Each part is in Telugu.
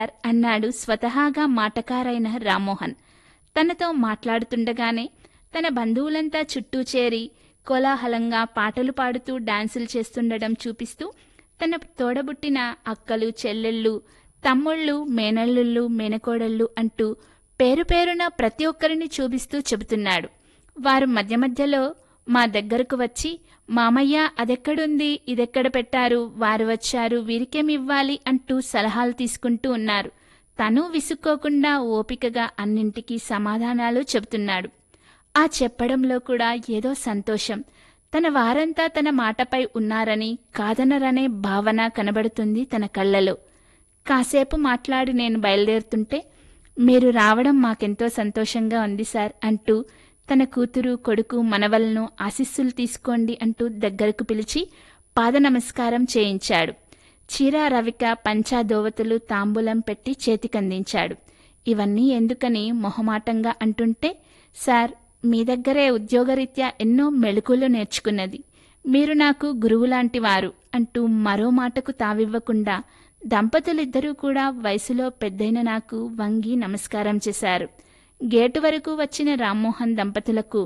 అన్నాడు స్వతహాగా మాటకారైన రామ్మోహన్ తనతో మాట్లాడుతుండగానే తన బంధువులంతా చుట్టూ చేరి కోలాహలంగా పాటలు పాడుతూ డాన్సులు చేస్తుండడం చూపిస్తూ తన తోడబుట్టిన అక్కలు చెల్లెళ్ళు తమ్ముళ్ళు మేనల్లుళ్ళు మేనకోడళ్ళు అంటూ పేరు పేరున ప్రతి ఒక్కరిని చూపిస్తూ చెబుతున్నాడు వారు మధ్య మధ్యలో మా దగ్గరకు వచ్చి మామయ్య అదెక్కడుంది ఇదెక్కడ పెట్టారు వారు వచ్చారు వీరికేమివ్వాలి అంటూ సలహాలు తీసుకుంటూ ఉన్నారు తను విసుక్కోకుండా ఓపికగా అన్నింటికీ సమాధానాలు చెబుతున్నాడు ఆ చెప్పడంలో కూడా ఏదో సంతోషం తన వారంతా తన మాటపై ఉన్నారని కాదనరనే భావన కనబడుతుంది తన కళ్ళలో కాసేపు మాట్లాడి నేను బయలుదేరుతుంటే మీరు రావడం మాకెంతో సంతోషంగా ఉంది సార్ అంటూ తన కూతురు కొడుకు మనవలను ఆశీస్సులు తీసుకోండి అంటూ దగ్గరకు పిలిచి పాద నమస్కారం చేయించాడు చీర రవిక పంచా దోవతులు తాంబూలం పెట్టి చేతికందించాడు ఇవన్నీ ఎందుకని మొహమాటంగా అంటుంటే సార్ మీ దగ్గరే ఉద్యోగరీత్యా ఎన్నో మెళుకులు నేర్చుకున్నది మీరు నాకు గురువులాంటి వారు అంటూ మరో మాటకు తావివ్వకుండా దంపతులిద్దరూ కూడా వయసులో పెద్దయిన నాకు వంగి నమస్కారం చేశారు గేటు వరకు వచ్చిన రామ్మోహన్ దంపతులకు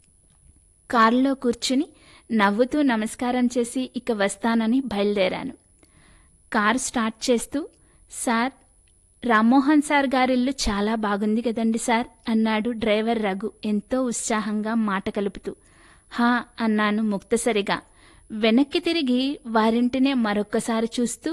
కారులో కూర్చుని నవ్వుతూ నమస్కారం చేసి ఇక వస్తానని బయలుదేరాను కారు స్టార్ట్ చేస్తూ సార్ రామ్మోహన్ సార్ గారిల్లు చాలా బాగుంది కదండి సార్ అన్నాడు డ్రైవర్ రఘు ఎంతో ఉత్సాహంగా మాట కలుపుతూ హా అన్నాను ముక్తసరిగా వెనక్కి తిరిగి వారింటినే మరొక్కసారి చూస్తూ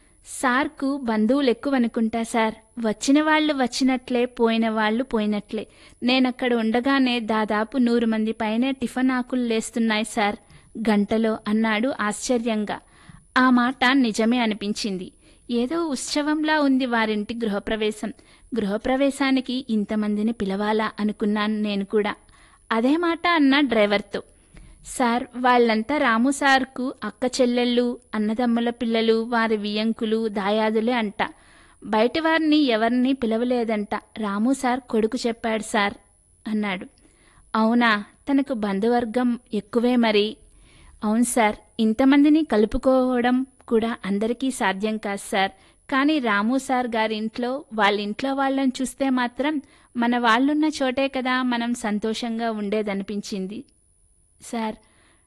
సార్కు బంధువులు ఎక్కువనుకుంటా సార్ వచ్చిన వాళ్ళు వచ్చినట్లే పోయిన వాళ్ళు పోయినట్లే నేనక్కడ ఉండగానే దాదాపు నూరు మంది పైనే టిఫిన్ ఆకులు లేస్తున్నాయి సార్ గంటలో అన్నాడు ఆశ్చర్యంగా ఆ మాట నిజమే అనిపించింది ఏదో ఉత్సవంలా ఉంది వారింటి గృహప్రవేశం గృహప్రవేశానికి ఇంతమందిని పిలవాలా అనుకున్నాను నేను కూడా అదే మాట అన్న డ్రైవర్తో సార్ వాళ్ళంతా రాము సార్కు అక్క చెల్లెళ్ళు అన్నదమ్ముల పిల్లలు వారి వియంకులు దాయాదులే అంట బయటి వారిని ఎవరిని పిలవలేదంట రాము సార్ కొడుకు చెప్పాడు సార్ అన్నాడు అవునా తనకు బంధువర్గం ఎక్కువే మరి అవును సార్ ఇంతమందిని కలుపుకోవడం కూడా అందరికీ సాధ్యం కాదు సార్ కానీ రాము సార్ గారి ఇంట్లో వాళ్ళ ఇంట్లో వాళ్ళని చూస్తే మాత్రం మన వాళ్ళున్న చోటే కదా మనం సంతోషంగా ఉండేదనిపించింది సార్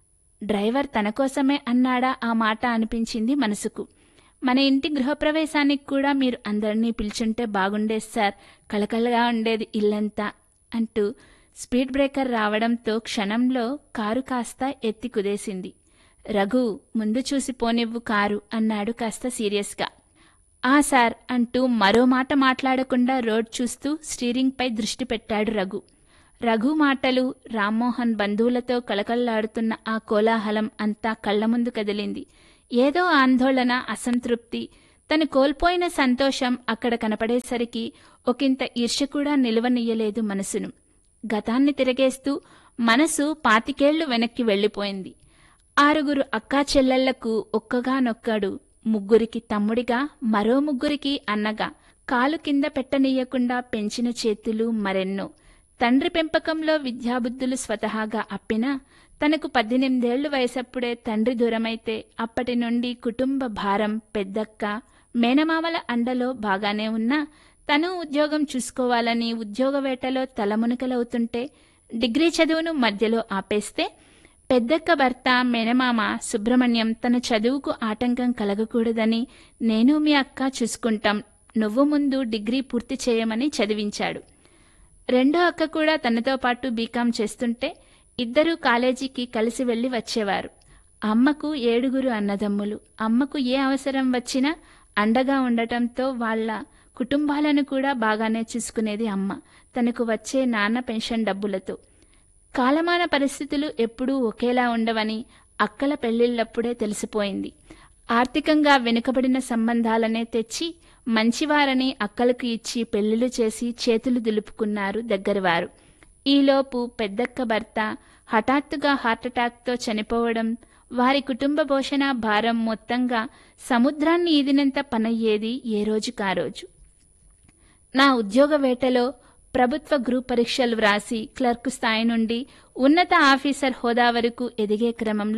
డ్రైవర్ తన కోసమే అన్నాడా ఆ మాట అనిపించింది మనసుకు మన ఇంటి గృహప్రవేశానికి కూడా మీరు అందరినీ పిలుచుంటే బాగుండేది సార్ కలకలగా ఉండేది ఇల్లంతా అంటూ స్పీడ్ బ్రేకర్ రావడంతో క్షణంలో కారు కాస్త ఎత్తి కుదేసింది రఘు ముందు చూసి పోనివ్వు కారు అన్నాడు కాస్త సీరియస్గా ఆ సార్ అంటూ మరో మాట మాట్లాడకుండా రోడ్ చూస్తూ స్టీరింగ్పై దృష్టి పెట్టాడు రఘు రఘు మాటలు రామ్మోహన్ బంధువులతో కళకళలాడుతున్న ఆ కోలాహలం అంతా కళ్ల ముందు కదిలింది ఏదో ఆందోళన అసంతృప్తి తను కోల్పోయిన సంతోషం అక్కడ కనపడేసరికి ఒకంత ఈర్ష్య కూడా నిలవనియ్యలేదు మనసును గతాన్ని తిరగేస్తూ మనసు పాతికేళ్లు వెనక్కి వెళ్ళిపోయింది ఆరుగురు అక్కా చెల్లెళ్లకు ఒక్కగానొక్కడు ముగ్గురికి తమ్ముడిగా మరో ముగ్గురికి అన్నగా కాలు కింద పెట్టనీయకుండా పెంచిన చేతులు మరెన్నో తండ్రి పెంపకంలో విద్యాబుద్ధులు స్వతహాగా అప్పినా తనకు పద్దెనిమిదేళ్లు వయసప్పుడే తండ్రి దూరమైతే అప్పటి నుండి కుటుంబ భారం పెద్దక్క మేనమామల అండలో బాగానే ఉన్నా తను ఉద్యోగం చూసుకోవాలని ఉద్యోగ వేటలో తలమునకలవుతుంటే డిగ్రీ చదువును మధ్యలో ఆపేస్తే పెద్దక్క భర్త మేనమామ సుబ్రహ్మణ్యం తన చదువుకు ఆటంకం కలగకూడదని నేను మీ అక్క చూసుకుంటాం నువ్వు ముందు డిగ్రీ పూర్తి చేయమని చదివించాడు రెండో అక్క కూడా తనతో పాటు బీకాం చేస్తుంటే ఇద్దరూ కాలేజీకి కలిసి వెళ్ళి వచ్చేవారు అమ్మకు ఏడుగురు అన్నదమ్ములు అమ్మకు ఏ అవసరం వచ్చినా అండగా ఉండటంతో వాళ్ళ కుటుంబాలను కూడా బాగానే చూసుకునేది అమ్మ తనకు వచ్చే నాన్న పెన్షన్ డబ్బులతో కాలమాన పరిస్థితులు ఎప్పుడూ ఒకేలా ఉండవని అక్కల పెళ్లిళ్ళప్పుడే తెలిసిపోయింది ఆర్థికంగా వెనుకబడిన సంబంధాలనే తెచ్చి మంచివారని అక్కలకు ఇచ్చి పెళ్లిళ్ళు చేసి చేతులు దులుపుకున్నారు దగ్గరవారు ఈలోపు పెద్దక్క భర్త హఠాత్తుగా హార్ట్అటాక్తో చనిపోవడం వారి కుటుంబ పోషణ భారం మొత్తంగా సముద్రాన్ని ఈదినంత పనయ్యేది ఏ రోజుకా రోజు నా ఉద్యోగ వేటలో ప్రభుత్వ గ్రూప్ పరీక్షలు వ్రాసి క్లర్క్ స్థాయి నుండి ఉన్నత ఆఫీసర్ హోదా వరకు ఎదిగే క్రమంలో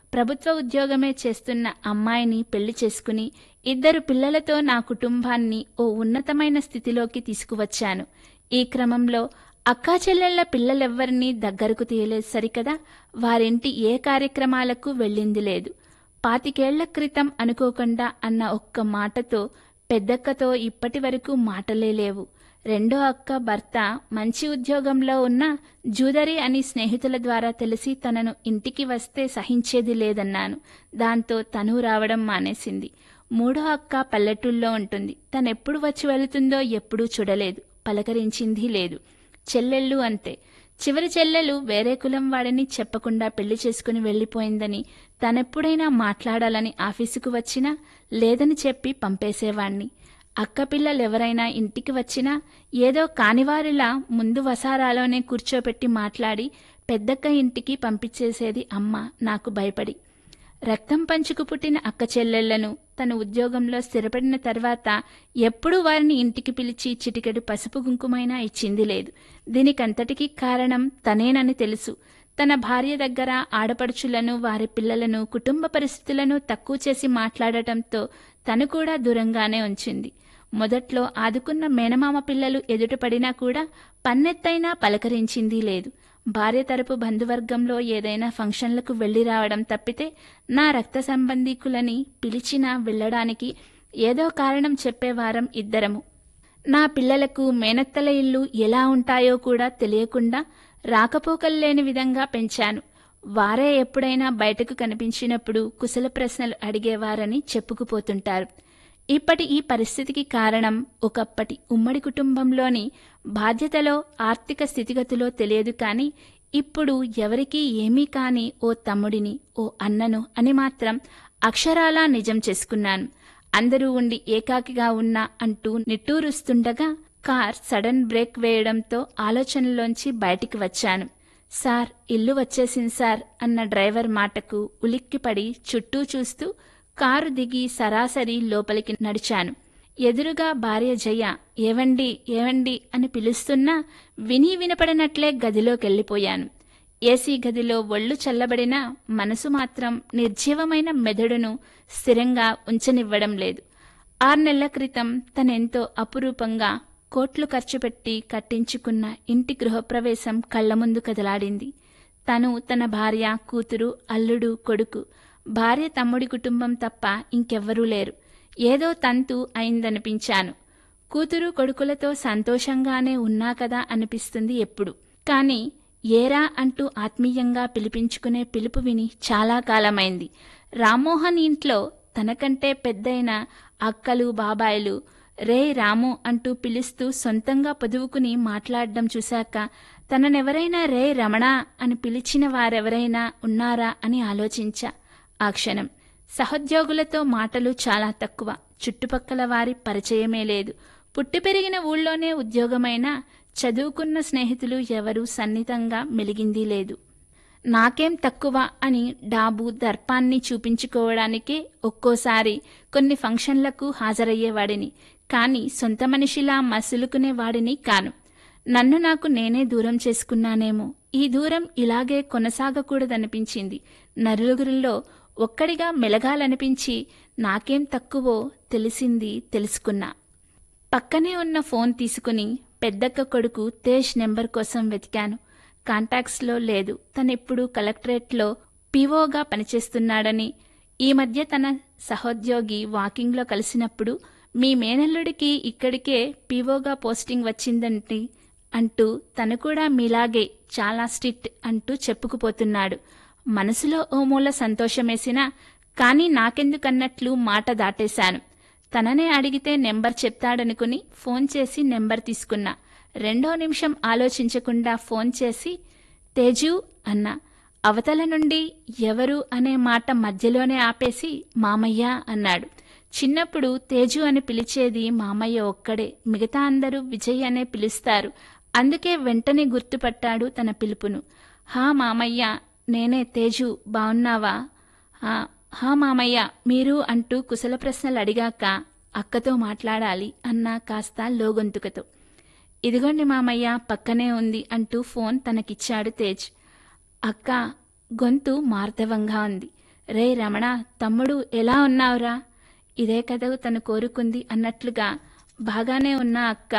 ప్రభుత్వ ఉద్యోగమే చేస్తున్న అమ్మాయిని పెళ్లి చేసుకుని ఇద్దరు పిల్లలతో నా కుటుంబాన్ని ఓ ఉన్నతమైన స్థితిలోకి తీసుకువచ్చాను ఈ క్రమంలో అక్కా చెల్లెళ్ల పిల్లలెవ్వరినీ దగ్గరకు తీయలేదు సరికదా వారింటి ఏ కార్యక్రమాలకు వెళ్ళింది లేదు పాతికేళ్ల క్రితం అనుకోకుండా అన్న ఒక్క మాటతో పెద్దక్కతో ఇప్పటి వరకు మాటలే లేవు రెండో అక్క భర్త మంచి ఉద్యోగంలో ఉన్న జూదరి అని స్నేహితుల ద్వారా తెలిసి తనను ఇంటికి వస్తే సహించేది లేదన్నాను దాంతో తను రావడం మానేసింది మూడో అక్క పల్లెటూళ్ళలో ఉంటుంది తనెప్పుడు వచ్చి వెళుతుందో ఎప్పుడూ చూడలేదు పలకరించింది లేదు చెల్లెళ్ళు అంతే చివరి చెల్లెలు వేరే కులం వాడిని చెప్పకుండా పెళ్లి చేసుకుని వెళ్ళిపోయిందని తనెప్పుడైనా మాట్లాడాలని ఆఫీసుకు వచ్చినా లేదని చెప్పి పంపేసేవాణ్ణి అక్క పిల్లలెవరైనా ఇంటికి వచ్చినా ఏదో కానివారిలా ముందు వసారాలోనే కూర్చోపెట్టి మాట్లాడి పెద్దక్క ఇంటికి పంపించేసేది అమ్మ నాకు భయపడి రక్తం పంచుకు పుట్టిన అక్క చెల్లెళ్లను తన ఉద్యోగంలో స్థిరపడిన తర్వాత ఎప్పుడూ వారిని ఇంటికి పిలిచి చిటికెడు పసుపు కుంకుమైనా ఇచ్చింది లేదు దీనికంతటికీ కారణం తనేనని తెలుసు తన భార్య దగ్గర ఆడపడుచులను వారి పిల్లలను కుటుంబ పరిస్థితులను తక్కువ చేసి మాట్లాడటంతో తను కూడా దూరంగానే ఉంచింది మొదట్లో ఆదుకున్న మేనమామ పిల్లలు ఎదుటపడినా కూడా పన్నెత్తైనా పలకరించింది లేదు భార్య తరపు బంధువర్గంలో ఏదైనా ఫంక్షన్లకు వెళ్లి రావడం తప్పితే నా రక్త సంబంధీకులని పిలిచినా వెళ్ళడానికి ఏదో కారణం చెప్పేవారం ఇద్దరము నా పిల్లలకు మేనత్తల ఇల్లు ఎలా ఉంటాయో కూడా తెలియకుండా రాకపోకల్లేని విధంగా పెంచాను వారే ఎప్పుడైనా బయటకు కనిపించినప్పుడు కుశల ప్రశ్నలు అడిగేవారని చెప్పుకుపోతుంటారు ఇప్పటి ఈ పరిస్థితికి కారణం ఒకప్పటి ఉమ్మడి కుటుంబంలోని బాధ్యతలో ఆర్థిక స్థితిగతిలో తెలియదు కానీ ఇప్పుడు ఎవరికీ ఏమీ కాని ఓ తమ్ముడిని ఓ అన్నను అని మాత్రం అక్షరాలా నిజం చేసుకున్నాను అందరూ ఉండి ఏకాకిగా ఉన్నా అంటూ నిట్టూరుస్తుండగా కార్ సడన్ బ్రేక్ వేయడంతో ఆలోచనలోంచి బయటికి వచ్చాను సార్ ఇల్లు వచ్చేసింది సార్ అన్న డ్రైవర్ మాటకు ఉలిక్కిపడి చుట్టూ చూస్తూ కారు దిగి సరాసరి లోపలికి నడిచాను ఎదురుగా భార్య జయ ఏవండి ఏవండి అని పిలుస్తున్నా విని వినపడినట్లే గదిలోకెళ్ళిపోయాను ఏసీ గదిలో ఒళ్ళు చల్లబడినా మనసు మాత్రం నిర్జీవమైన మెదడును స్థిరంగా ఉంచనివ్వడం లేదు ఆరు నెలల క్రితం తనెంతో అపురూపంగా కోట్లు ఖర్చు పెట్టి కట్టించుకున్న ఇంటి గృహప్రవేశం కళ్ల ముందు కదలాడింది తను తన భార్య కూతురు అల్లుడు కొడుకు భార్య తమ్ముడి కుటుంబం తప్ప ఇంకెవ్వరూ లేరు ఏదో తంతు అయిందనిపించాను కూతురు కొడుకులతో సంతోషంగానే ఉన్నా కదా అనిపిస్తుంది ఎప్పుడు కాని ఏరా అంటూ ఆత్మీయంగా పిలిపించుకునే పిలుపు విని చాలా కాలమైంది రామ్మోహన్ ఇంట్లో తనకంటే పెద్దయిన అక్కలు బాబాయిలు రే రాము అంటూ పిలుస్తూ సొంతంగా పొదువుకుని మాట్లాడడం చూశాక తననెవరైనా రే రమణ అని పిలిచిన వారెవరైనా ఉన్నారా అని ఆలోచించా ఆ క్షణం సహోద్యోగులతో మాటలు చాలా తక్కువ చుట్టుపక్కల వారి పరిచయమే లేదు పుట్టి పెరిగిన ఊళ్ళోనే ఉద్యోగమైనా చదువుకున్న స్నేహితులు ఎవరూ సన్నిహితంగా మెలిగింది లేదు నాకేం తక్కువ అని డాబు దర్పాన్ని చూపించుకోవడానికే ఒక్కోసారి కొన్ని ఫంక్షన్లకు హాజరయ్యేవాడిని కానీ సొంత మనిషిలా మసులుకునేవాడిని కాను నన్ను నాకు నేనే దూరం చేసుకున్నానేమో ఈ దూరం ఇలాగే కొనసాగకూడదనిపించింది నలుగురిలో ఒక్కడిగా మెలగాలనిపించి నాకేం తక్కువో తెలిసింది తెలుసుకున్నా పక్కనే ఉన్న ఫోన్ తీసుకుని పెద్దక్క కొడుకు తేజ్ నెంబర్ కోసం వెతికాను కాంటాక్ట్స్లో లేదు తనెప్పుడు కలెక్టరేట్లో పీఓగా పనిచేస్తున్నాడని ఈ మధ్య తన సహోద్యోగి వాకింగ్లో కలిసినప్పుడు మీ మేనల్లుడికి ఇక్కడికే పీఓగా పోస్టింగ్ వచ్చిందంటి అంటూ తను కూడా మీలాగే చాలా స్ట్రిక్ట్ అంటూ చెప్పుకుపోతున్నాడు మనసులో ఓ మూల సంతోషమేసినా కానీ నాకెందుకన్నట్లు మాట దాటేశాను తననే అడిగితే నెంబర్ చెప్తాడనుకుని ఫోన్ చేసి నెంబర్ తీసుకున్నా రెండో నిమిషం ఆలోచించకుండా ఫోన్ చేసి తేజు అన్నా అవతల నుండి ఎవరు అనే మాట మధ్యలోనే ఆపేసి మామయ్య అన్నాడు చిన్నప్పుడు తేజు అని పిలిచేది మామయ్య ఒక్కడే మిగతా అందరూ విజయ్ అనే పిలుస్తారు అందుకే వెంటనే గుర్తుపట్టాడు తన పిలుపును హా మామయ్య నేనే తేజు బావున్నావా "ఆ, హా మామయ్య మీరు అంటూ కుశల ప్రశ్నలు అడిగాక అక్కతో మాట్లాడాలి అన్నా కాస్త లోగొంతుకతో ఇదిగోండి మామయ్య పక్కనే ఉంది అంటూ ఫోన్ తనకిచ్చాడు తేజ్ అక్క గొంతు మార్దవంగా ఉంది రే రమణ తమ్ముడు ఎలా ఉన్నావురా ఇదే కదవు తను కోరుకుంది అన్నట్లుగా బాగానే ఉన్నా అక్క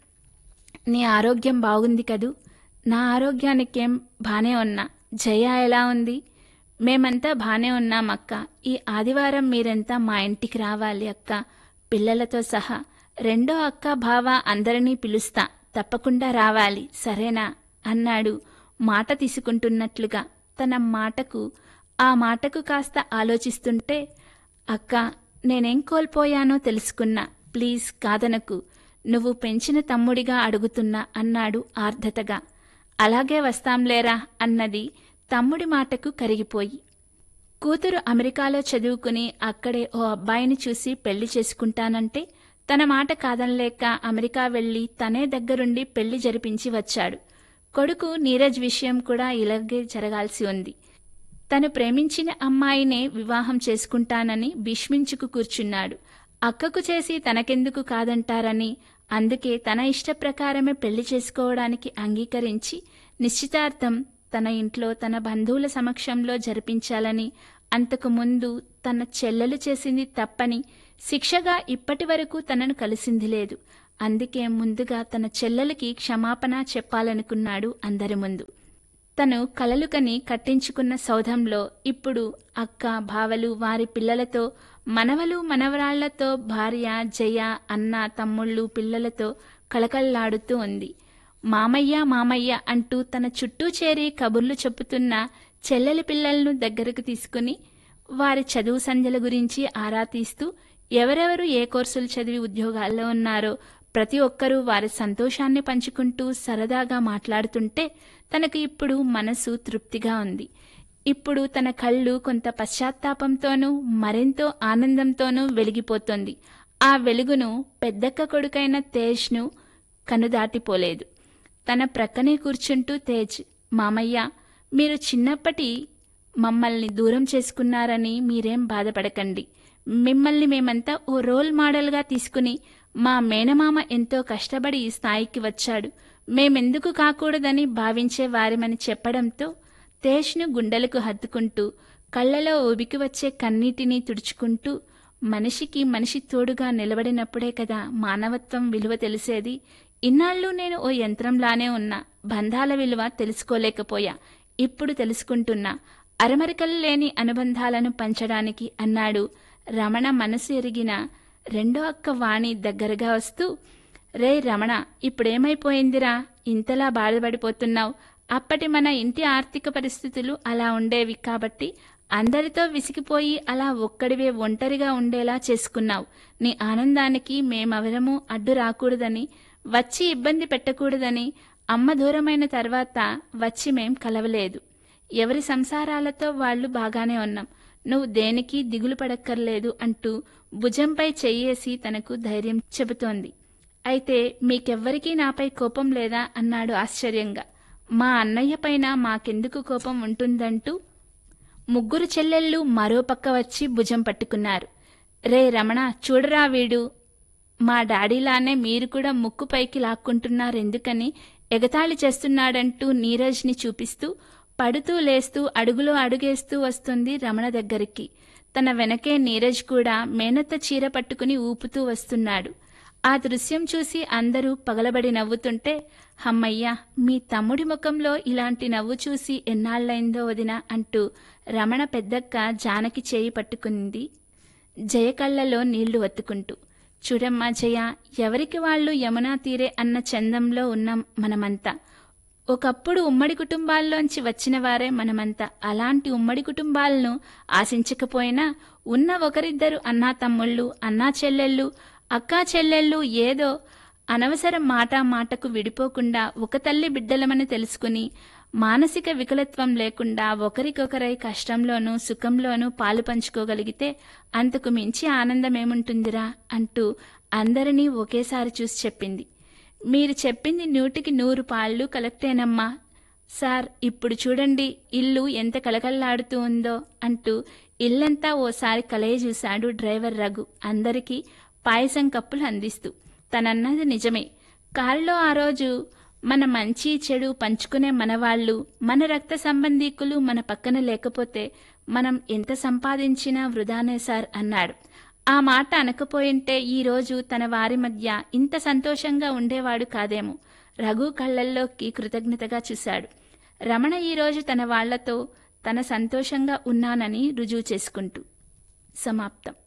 నీ ఆరోగ్యం బాగుంది కదూ నా ఆరోగ్యానికేం బానే ఉన్నా జయ ఎలా ఉంది మేమంతా బానే ఉన్నాం అక్క ఈ ఆదివారం మీరంతా మా ఇంటికి రావాలి అక్క పిల్లలతో సహా రెండో అక్క బావ అందరినీ పిలుస్తా తప్పకుండా రావాలి సరేనా అన్నాడు మాట తీసుకుంటున్నట్లుగా తన మాటకు ఆ మాటకు కాస్త ఆలోచిస్తుంటే అక్క నేనేం కోల్పోయానో తెలుసుకున్నా ప్లీజ్ కాదనకు నువ్వు పెంచిన తమ్ముడిగా అడుగుతున్నా అన్నాడు ఆర్ధతగా అలాగే వస్తాంలేరా అన్నది తమ్ముడి మాటకు కరిగిపోయి కూతురు అమెరికాలో చదువుకుని అక్కడే ఓ అబ్బాయిని చూసి పెళ్లి చేసుకుంటానంటే తన మాట కాదనలేక అమెరికా వెళ్లి తనే దగ్గరుండి పెళ్లి జరిపించి వచ్చాడు కొడుకు నీరజ్ విషయం కూడా ఇలాగే జరగాల్సి ఉంది తను ప్రేమించిన అమ్మాయినే వివాహం చేసుకుంటానని భీష్మించుకు కూర్చున్నాడు అక్కకు చేసి తనకెందుకు కాదంటారని అందుకే తన ఇష్ట ప్రకారమే పెళ్లి చేసుకోవడానికి అంగీకరించి నిశ్చితార్థం తన ఇంట్లో తన బంధువుల సమక్షంలో జరిపించాలని అంతకు ముందు తన చెల్లెలు చేసింది తప్పని శిక్షగా ఇప్పటి వరకు తనను కలిసింది లేదు అందుకే ముందుగా తన చెల్లెలకి క్షమాపణ చెప్పాలనుకున్నాడు అందరి ముందు తను కలలు కని కట్టించుకున్న సౌధంలో ఇప్పుడు అక్క బావలు వారి పిల్లలతో మనవలు మనవరాళ్లతో భార్య జయ అన్న తమ్ముళ్ళు పిల్లలతో కళకళలాడుతూ ఉంది మామయ్య మామయ్య అంటూ తన చుట్టూ చేరి కబుర్లు చెప్పుతున్న చెల్లెలి పిల్లలను దగ్గరకు తీసుకుని వారి చదువు సంధ్యల గురించి ఆరా తీస్తూ ఎవరెవరు ఏ కోర్సులు చదివి ఉద్యోగాల్లో ఉన్నారో ప్రతి ఒక్కరూ వారి సంతోషాన్ని పంచుకుంటూ సరదాగా మాట్లాడుతుంటే తనకు ఇప్పుడు మనసు తృప్తిగా ఉంది ఇప్పుడు తన కళ్ళు కొంత పశ్చాత్తాపంతోనూ మరెంతో ఆనందంతోనూ వెలిగిపోతోంది ఆ వెలుగును పెద్దక్క కొడుకైన తేజ్ను కనుదాటిపోలేదు తన ప్రక్కనే కూర్చుంటూ తేజ్ మామయ్య మీరు చిన్నప్పటి మమ్మల్ని దూరం చేసుకున్నారని మీరేం బాధపడకండి మిమ్మల్ని మేమంతా ఓ రోల్ మోడల్గా తీసుకుని మా మేనమామ ఎంతో కష్టపడి ఈ స్థాయికి వచ్చాడు మేమెందుకు కాకూడదని భావించే వారిమని చెప్పడంతో తేజ్ను గుండెలకు హత్తుకుంటూ కళ్ళలో ఉబికి వచ్చే కన్నీటిని తుడుచుకుంటూ మనిషికి మనిషి తోడుగా నిలబడినప్పుడే కదా మానవత్వం విలువ తెలిసేది ఇన్నాళ్ళు నేను ఓ యంత్రంలానే ఉన్నా బంధాల విలువ తెలుసుకోలేకపోయా ఇప్పుడు తెలుసుకుంటున్నా అరమరికలు లేని అనుబంధాలను పంచడానికి అన్నాడు రమణ మనసు ఎరిగిన రెండో అక్క వాణి దగ్గరగా వస్తూ రే రమణ ఇప్పుడేమైపోయిందిరా ఇంతలా బాధపడిపోతున్నావు అప్పటి మన ఇంటి ఆర్థిక పరిస్థితులు అలా ఉండేవి కాబట్టి అందరితో విసిగిపోయి అలా ఒక్కడివే ఒంటరిగా ఉండేలా చేసుకున్నావు నీ ఆనందానికి మేమెవరము అడ్డు రాకూడదని వచ్చి ఇబ్బంది పెట్టకూడదని అమ్మ దూరమైన తర్వాత వచ్చి మేం కలవలేదు ఎవరి సంసారాలతో వాళ్ళు బాగానే ఉన్నాం నువ్వు దేనికి దిగులు పడక్కర్లేదు అంటూ భుజంపై చెయ్యేసి తనకు ధైర్యం చెబుతోంది అయితే మీకెవ్వరికీ నాపై కోపం లేదా అన్నాడు ఆశ్చర్యంగా మా అన్నయ్య పైన మాకెందుకు కోపం ఉంటుందంటూ ముగ్గురు చెల్లెళ్ళు మరో పక్క వచ్చి భుజం పట్టుకున్నారు రే రమణ చూడరా వీడు మా డాడీలానే మీరు కూడా ముక్కు పైకి లాక్కుంటున్నారెందుకని ఎగతాళి చేస్తున్నాడంటూ నీరజ్ని చూపిస్తూ పడుతూ లేస్తూ అడుగులో అడుగేస్తూ వస్తుంది రమణ దగ్గరికి తన వెనకే నీరజ్ కూడా మేనత్త చీర పట్టుకుని ఊపుతూ వస్తున్నాడు ఆ దృశ్యం చూసి అందరూ పగలబడి నవ్వుతుంటే హమ్మయ్య మీ తమ్ముడి ముఖంలో ఇలాంటి నవ్వు చూసి ఎన్నాళ్ళైందో వదిన అంటూ రమణ పెద్దక్క జానకి చేయి పట్టుకుంది జయ కళ్ళలో నీళ్లు వత్తుకుంటూ చూడమ్మా జయ ఎవరికి వాళ్ళు యమునా తీరే అన్న చందంలో ఉన్నాం మనమంతా ఒకప్పుడు ఉమ్మడి కుటుంబాల్లోంచి వచ్చిన వారే మనమంతా అలాంటి ఉమ్మడి కుటుంబాలను ఆశించకపోయినా ఉన్న ఒకరిద్దరు అన్నా తమ్ముళ్ళు అన్నా చెల్లెళ్ళు అక్కా చెల్లెళ్ళు ఏదో అనవసర మాట మాటకు విడిపోకుండా ఒక తల్లి బిడ్డలమని తెలుసుకుని మానసిక వికలత్వం లేకుండా ఒకరికొకరై కష్టంలోనూ సుఖంలోనూ పాలు పంచుకోగలిగితే అంతకు మించి ఆనందమేముంటుందిరా అంటూ అందరినీ ఒకేసారి చూసి చెప్పింది మీరు చెప్పింది నూటికి నూరు పాళ్ళు కలెక్టేనమ్మా సార్ ఇప్పుడు చూడండి ఇల్లు ఎంత కలకల్లాడుతూ ఉందో అంటూ ఇల్లంతా ఓసారి కలయ చూశాడు డ్రైవర్ రఘు అందరికీ పాయసం కప్పులు అందిస్తూ తనన్నది నిజమే కారులో ఆ రోజు మన మంచి చెడు పంచుకునే మనవాళ్ళు మన రక్త సంబంధీకులు మన పక్కన లేకపోతే మనం ఎంత సంపాదించినా వృధానే సార్ అన్నాడు ఆ మాట అనకపోయింటే ఈరోజు తన వారి మధ్య ఇంత సంతోషంగా ఉండేవాడు కాదేమో రఘు కళ్ళల్లోకి కృతజ్ఞతగా చూశాడు రమణ ఈరోజు తన వాళ్లతో తన సంతోషంగా ఉన్నానని రుజువు చేసుకుంటూ సమాప్తం